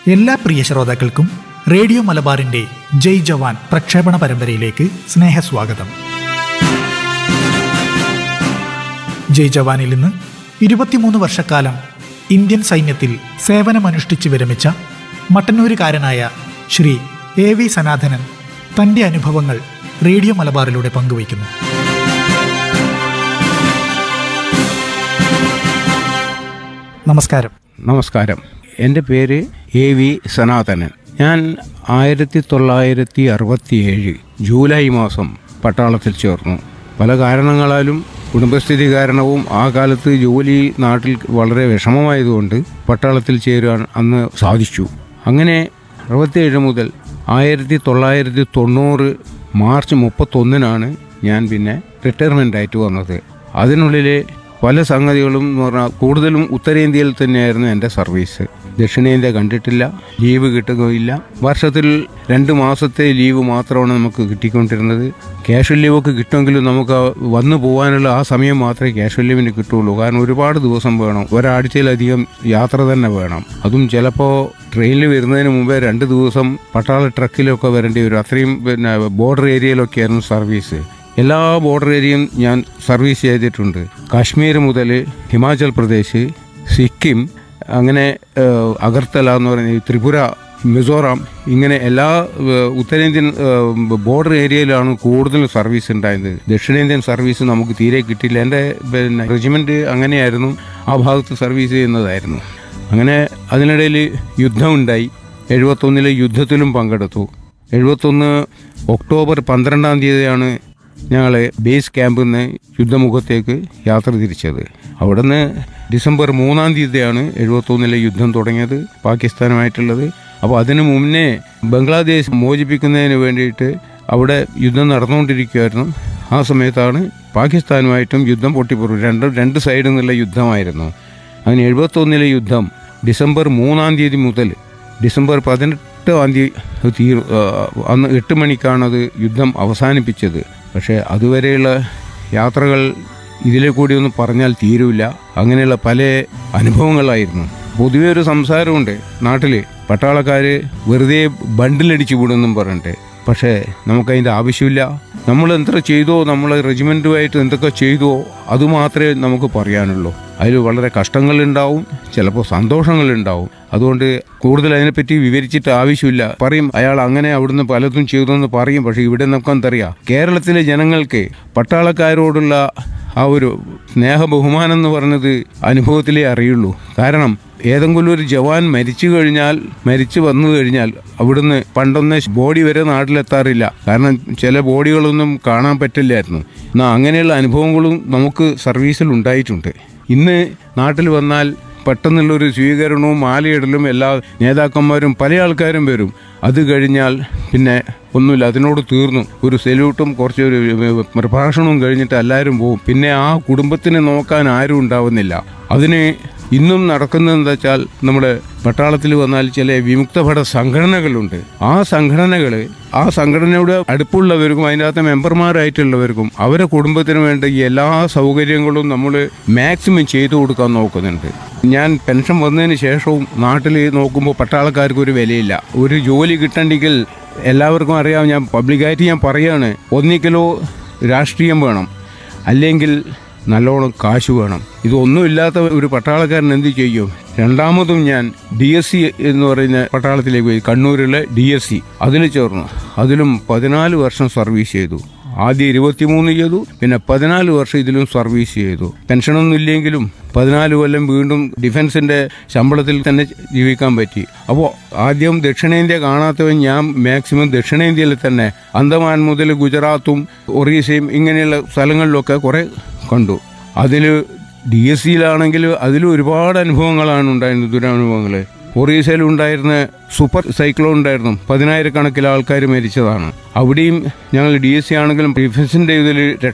എല്ലാ പ്രിയ ശ്രോതാക്കൾക്കും റേഡിയോ മലബാറിന്റെ ജയ് ജവാൻ പ്രക്ഷേപണ പരമ്പരയിലേക്ക് സ്നേഹസ്വാഗതം ജയ് ജവാനിൽ നിന്ന് ഇരുപത്തിമൂന്ന് വർഷക്കാലം ഇന്ത്യൻ സൈന്യത്തിൽ സേവനമനുഷ്ഠിച്ച് വിരമിച്ച മട്ടന്നൂരുകാരനായ ശ്രീ എ വി സനാതനൻ തന്റെ അനുഭവങ്ങൾ റേഡിയോ മലബാറിലൂടെ പങ്കുവയ്ക്കുന്നു നമസ്കാരം നമസ്കാരം എൻ്റെ പേര് എ വി സനാതനൻ ഞാൻ ആയിരത്തി തൊള്ളായിരത്തി അറുപത്തിയേഴ് ജൂലൈ മാസം പട്ടാളത്തിൽ ചേർന്നു പല കാരണങ്ങളാലും കുടുംബസ്ഥിതി കാരണവും ആ കാലത്ത് ജോലി നാട്ടിൽ വളരെ വിഷമമായതുകൊണ്ട് പട്ടാളത്തിൽ ചേരുവാൻ അന്ന് സാധിച്ചു അങ്ങനെ അറുപത്തിയേഴ് മുതൽ ആയിരത്തി തൊള്ളായിരത്തി തൊണ്ണൂറ് മാർച്ച് മുപ്പത്തൊന്നിനാണ് ഞാൻ പിന്നെ റിട്ടയർമെൻ്റ് ആയിട്ട് വന്നത് അതിനുള്ളിലെ പല സംഗതികളും എന്ന് പറഞ്ഞാൽ കൂടുതലും ഉത്തരേന്ത്യയിൽ തന്നെയായിരുന്നു എൻ്റെ സർവീസ് ദക്ഷിണേന്ത്യ കണ്ടിട്ടില്ല ലീവ് കിട്ടുകയില്ല വർഷത്തിൽ രണ്ട് മാസത്തെ ലീവ് മാത്രമാണ് നമുക്ക് കിട്ടിക്കൊണ്ടിരുന്നത് ക്യാഷ് ലീവൊക്കെ കിട്ടുമെങ്കിലും നമുക്ക് ആ വന്നു പോകാനുള്ള ആ സമയം മാത്രമേ ക്യാഷ് ലീവിന് കിട്ടുള്ളൂ കാരണം ഒരുപാട് ദിവസം വേണം ഒരാഴ്ചയിലധികം യാത്ര തന്നെ വേണം അതും ചിലപ്പോൾ ട്രെയിനിൽ വരുന്നതിന് മുമ്പേ രണ്ട് ദിവസം പട്ടാള ട്രക്കിലൊക്കെ വരേണ്ടി വരും അത്രയും പിന്നെ ബോർഡർ ഏരിയയിലൊക്കെയായിരുന്നു സർവീസ് എല്ലാ ബോർഡർ ഏരിയയും ഞാൻ സർവീസ് ചെയ്തിട്ടുണ്ട് കാശ്മീർ മുതൽ ഹിമാചൽ പ്രദേശ് സിക്കിം അങ്ങനെ ഏഹ്, അഗർത്തല എന്ന് പറയുന്ന ഈ ത്രിപുര മിസോറാം ഇങ്ങനെ എല്ലാ ഏഹ്, ഉത്തരേന്ത്യൻ ഏഹ്, ബോർഡർ ഏരിയയിലാണ് കൂടുതൽ സർവീസ് ഉണ്ടായത് ദക്ഷിണേന്ത്യൻ സർവീസ് നമുക്ക് തീരെ കിട്ടിയില്ല എൻ്റെ പിന്നെ റെജിമെൻ്റ് അങ്ങനെയായിരുന്നു ആ ഭാഗത്ത് സർവീസ് ചെയ്യുന്നതായിരുന്നു അങ്ങനെ അതിനിടയിൽ യുദ്ധമുണ്ടായി എഴുപത്തൊന്നിലെ യുദ്ധത്തിലും പങ്കെടുത്തു എഴുപത്തൊന്ന് ഒക്ടോബർ പന്ത്രണ്ടാം തീയതിയാണ് ഞങ്ങൾ ബേസ് ക്യാമ്പിൽ നിന്ന് യുദ്ധമുഖത്തേക്ക് യാത്ര തിരിച്ചത് അവിടുന്ന് ഡിസംബർ മൂന്നാം തീയതിയാണ് എഴുപത്തൊന്നിലെ യുദ്ധം തുടങ്ങിയത് പാകിസ്ഥാനുമായിട്ടുള്ളത് അപ്പോൾ അതിനു മുന്നേ ബംഗ്ലാദേശ് മോചിപ്പിക്കുന്നതിന് വേണ്ടിയിട്ട് അവിടെ യുദ്ധം നടന്നുകൊണ്ടിരിക്കുകയായിരുന്നു ആ സമയത്താണ് പാകിസ്ഥാനുമായിട്ടും യുദ്ധം പൊട്ടിപ്പുറു രണ്ട് രണ്ട് സൈഡിൽ നിന്നുള്ള യുദ്ധമായിരുന്നു അങ്ങനെ എഴുപത്തൊന്നിലെ യുദ്ധം ഡിസംബർ മൂന്നാം തീയതി മുതൽ ഡിസംബർ പതിനെട്ടാം തീയതി തീ ആ, അന്ന് എട്ട് മണിക്കാണത് യുദ്ധം അവസാനിപ്പിച്ചത് പക്ഷേ അതുവരെയുള്ള യാത്രകൾ ഇതിലെ കൂടി ഒന്നും പറഞ്ഞാൽ തീരൂല അങ്ങനെയുള്ള പല അനുഭവങ്ങളായിരുന്നു പൊതുവെ ഒരു സംസാരമുണ്ട് നാട്ടിൽ പട്ടാളക്കാർ വെറുതെ ബണ്ടിലടിച്ചു വിടുമെന്നും പറഞ്ഞിട്ട് പക്ഷേ നമുക്കതിൻ്റെ ആവശ്യമില്ല നമ്മൾ എന്തൊക്കെ ചെയ്തോ നമ്മൾ റെജിമെൻറ്റുമായിട്ട് എന്തൊക്കെ ചെയ്തോ അതുമാത്രമേ നമുക്ക് പറയാനുള്ളൂ അതിൽ വളരെ കഷ്ടങ്ങളുണ്ടാവും ചിലപ്പോൾ സന്തോഷങ്ങളുണ്ടാവും അതുകൊണ്ട് കൂടുതൽ അതിനെപ്പറ്റി വിവരിച്ചിട്ട് ആവശ്യമില്ല പറയും അയാൾ അങ്ങനെ അവിടുന്ന് പലതും ചെയ്തെന്ന് പറയും പക്ഷേ ഇവിടെ നമുക്ക് എന്തറിയാം കേരളത്തിലെ ജനങ്ങൾക്ക് പട്ടാളക്കാരോടുള്ള ആ ഒരു സ്നേഹ ബഹുമാനം എന്ന് പറഞ്ഞത് അനുഭവത്തിലേ അറിയുള്ളൂ കാരണം ഏതെങ്കിലും ഒരു ജവാൻ മരിച്ചു കഴിഞ്ഞാൽ മരിച്ചു വന്നു കഴിഞ്ഞാൽ അവിടുന്ന് പണ്ടൊന്ന് ബോഡി വരെ നാട്ടിലെത്താറില്ല കാരണം ചില ബോഡികളൊന്നും കാണാൻ പറ്റില്ലായിരുന്നു എന്നാൽ അങ്ങനെയുള്ള അനുഭവങ്ങളും നമുക്ക് സർവീസിൽ ഉണ്ടായിട്ടുണ്ട് ഇന്ന് നാട്ടിൽ വന്നാൽ പെട്ടെന്നുള്ളൊരു സ്വീകരണവും മാലയിടലും എല്ലാ നേതാക്കന്മാരും പല ആൾക്കാരും വരും അത് കഴിഞ്ഞാൽ പിന്നെ ഒന്നുമില്ല അതിനോട് തീർന്നു ഒരു സെല്യൂട്ടും കുറച്ച് ഒരു പ്രഭാഷണവും കഴിഞ്ഞിട്ട് എല്ലാവരും പോവും പിന്നെ ആ കുടുംബത്തിനെ നോക്കാൻ ആരും ഉണ്ടാവുന്നില്ല അതിന് ഇന്നും നടക്കുന്നത് എന്താ വെച്ചാൽ നമ്മുടെ പട്ടാളത്തിൽ വന്നാൽ ചില വിമുക്തഭട സംഘടനകളുണ്ട് ആ സംഘടനകൾ ആ സംഘടനയുടെ അടുപ്പുള്ളവർക്കും അതിൻ്റെ അകത്തെ മെമ്പർമാരായിട്ടുള്ളവർക്കും അവരെ കുടുംബത്തിന് വേണ്ട ഈ എല്ലാ സൗകര്യങ്ങളും നമ്മൾ മാക്സിമം ചെയ്തു കൊടുക്കാൻ നോക്കുന്നുണ്ട് ഞാൻ പെൻഷൻ വന്നതിന് ശേഷവും നാട്ടിൽ നോക്കുമ്പോൾ പട്ടാളക്കാർക്ക് ഒരു വിലയില്ല ഒരു ജോലി കിട്ടണ്ടെങ്കിൽ എല്ലാവർക്കും അറിയാം ഞാൻ പബ്ലിക്കായിട്ട് ഞാൻ പറയാണ് ഒന്നിക്കലോ രാഷ്ട്രീയം വേണം അല്ലെങ്കിൽ നല്ലോണം കാശ് വേണം ഇതൊന്നുമില്ലാത്ത ഒരു പട്ടാളക്കാരൻ എന്ത് ചെയ്യും രണ്ടാമതും ഞാൻ ഡി എസ് സി എന്ന് പറയുന്ന പട്ടാളത്തിലേക്ക് പോയി കണ്ണൂരിലെ ഡി എസ് സി അതിൽ ചേർന്നു അതിലും പതിനാല് വർഷം സർവീസ് ചെയ്തു ആദ്യം ഇരുപത്തിമൂന്ന് ചെയ്തു പിന്നെ പതിനാല് വർഷം ഇതിലും സർവീസ് ചെയ്തു പെൻഷനൊന്നും ഇല്ലെങ്കിലും പതിനാല് കൊല്ലം വീണ്ടും ഡിഫൻസിന്റെ ശമ്പളത്തിൽ തന്നെ ജീവിക്കാൻ പറ്റി അപ്പോൾ ആദ്യം ദക്ഷിണേന്ത്യ കാണാത്തവൻ ഞാൻ മാക്സിമം ദക്ഷിണേന്ത്യയിൽ തന്നെ അന്തമാൻ മുതൽ ഗുജറാത്തും ഒറീസയും ഇങ്ങനെയുള്ള സ്ഥലങ്ങളിലൊക്കെ കുറേ കണ്ടു അതിൽ ഡി എസ് സിയിലാണെങ്കിൽ അതിലും ഒരുപാട് അനുഭവങ്ങളാണ് ഉണ്ടായിരുന്നത് ദുരനുഭവങ്ങൾ ഒറീസയിൽ ഉണ്ടായിരുന്ന സൂപ്പർ സൈക്ലോൺ ഉണ്ടായിരുന്നു പതിനായിരക്കണക്കിന് ആൾക്കാർ മരിച്ചതാണ് അവിടെയും ഞങ്ങൾ ഡി എസ് സി ആണെങ്കിലും ഡിഫൻസിന്റെ ഇതിൽ